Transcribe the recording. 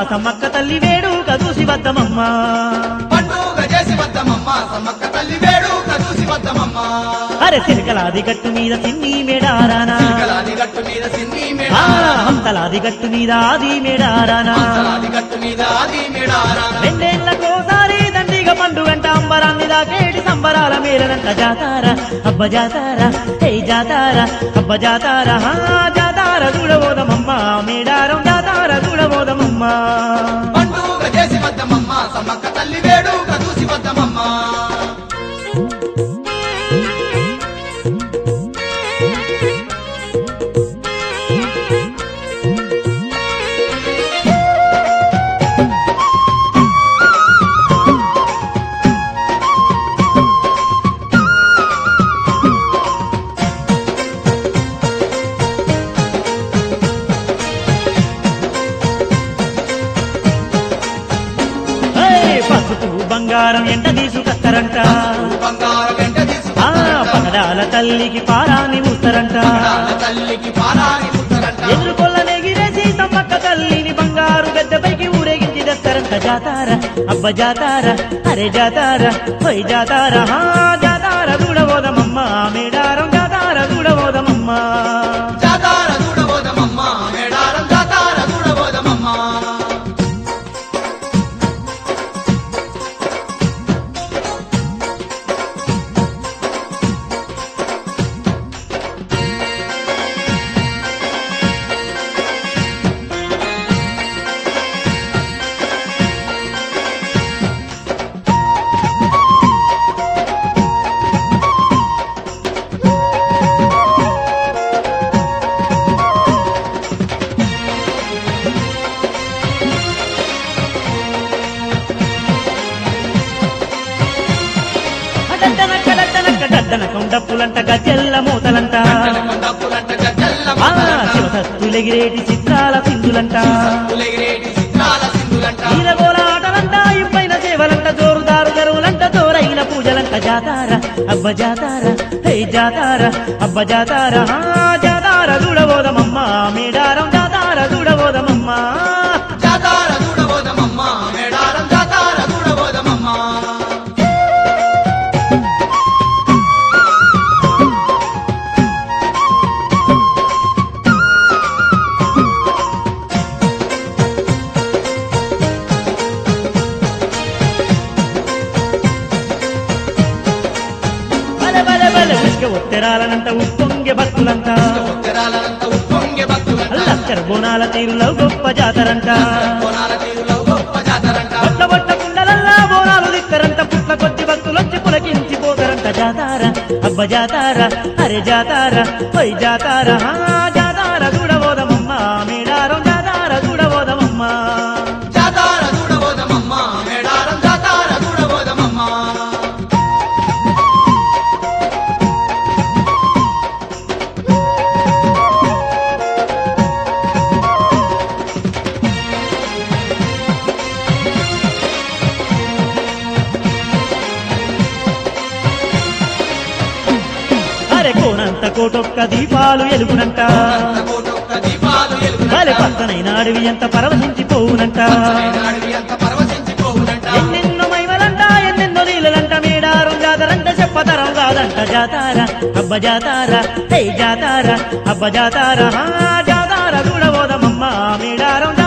సమ్మక్క తల్లి వేడుక చూసి వద్దమమ్మ పండుగ చేసి వద్దమమ్మ సమ్మక్క తల్లి వేడుక చూసి వద్దమమ్మ అరే చిరకలాది గట్టు మీద సిన్ని మేడారానా చిలకలాది గట్టు మీద సిన్ని ఆ, మేడారానా హంతలాది గట్టు మీద ఆది మేడారానా హంసలాది గట్టు మీద ఆది మేడారానా రెండేళ్లకోసారి దండిగా పండుగంట అంబరాన్ని దాకేటి సంబరాల మేరనంట జాతార అబ్బ జాతార హే జాతార అబ్బ జాతార హా జాతార చూడబోదమమ్మ మేడారం జాతార చూడబోదమమ్మ పండుగ చేసి వద్దమమ్మ సమ్మక్క తల్లి వేడుక చూసి వద్దమమ్మ హే, పసుపు బంగారం ఎంట తీసుకత్తరంట బంగారం వెంట ఆ తీసుకుంటారంట. పగడాల తల్లికి పారాని మూస్తారంట పగడాల తల్లికి పారాని పుట్టరంట ఎదురుకొల్ల నెగిరేసి సమ్మక్క తల్లిని బంగారు గద్దెపైకి ఊరేగించి తెస్తారంట జాతార అబ్బ జాతార అరే జాతార హోయ్ జాతార హా జాతార చూడబోదమమ్మ మేడారం జాతార చూడబోదమమ్మ జాతార చూడబోదమమ్మ మేడారం జాతార చూడబోదమమ్మ డడ్డనక్క డడ్డనక్క డడ్డనక డప్పులంట గజ్జెల్ల మూతలంట డప్పులంట గజ్జల్ల ఆ శివసత్తులెగిరేటి చిత్రాల సింధులంట పులగిరేటి చిత్రాల సింధులంట ఈరగోల ఆటలంట ఇప్పైన సేవలంట జోరుదారు గరువులంట జోరైన పూజలంట జాతార అబ్బ జాతార హే జాతార అబ్బ జాతార హా జాతార చూడబోదమమ్మ మేడారం జాతార చూడబోదమమ్మ జాతార చూడబోదమమ్మ మేడారం జాతార చూడబోదమమ్మ బల బల బల ఉష్క ఉత్తరాలనంట ఉప్పొంగె భక్తులంట ఉత్తరాలంత ఉప్పొంగే భక్తులంట లక్కర బోనాల తీరులో గొప్ప జాతరంట కోనాల తీరులో గొప్ప జాతరంట బొట్ట బొట్ట కుండలల్లా బోనాలు దిక్కరంట పుట్ల కొద్ది భక్తులొచ్చి పులకించి పోతారంట జాతార అబ్బ జాతార అరే జాతార హోయ్ జాతార హా జాతార చూడబోదమమ్మ మేడారం జాతార చూడబోదమమ్మ జాతార చూడబోదమమ్మ మేడారం జాతార చూడబోదమమ్మ అరే కోనంత కోటొక్క దీపాలు ఎలుగునంట అంత కోటొక్క దీపాలు అరే ఎలుగునంట పక్కనైన అడవి ఎంత పరవశించిపోవునంట అడవి అంత పరవశించిపోవునంట ఎన్నెన్నో మైమలంట ఎన్నెన్నో నీళ్ళలంట మేడారం జాతరంట చెప్పతరం కాదంట జాతార అబ్బ జాతార హే జాతార అబ్బ జాతార హా జాతార చూడబోదమమ్మ మేడారం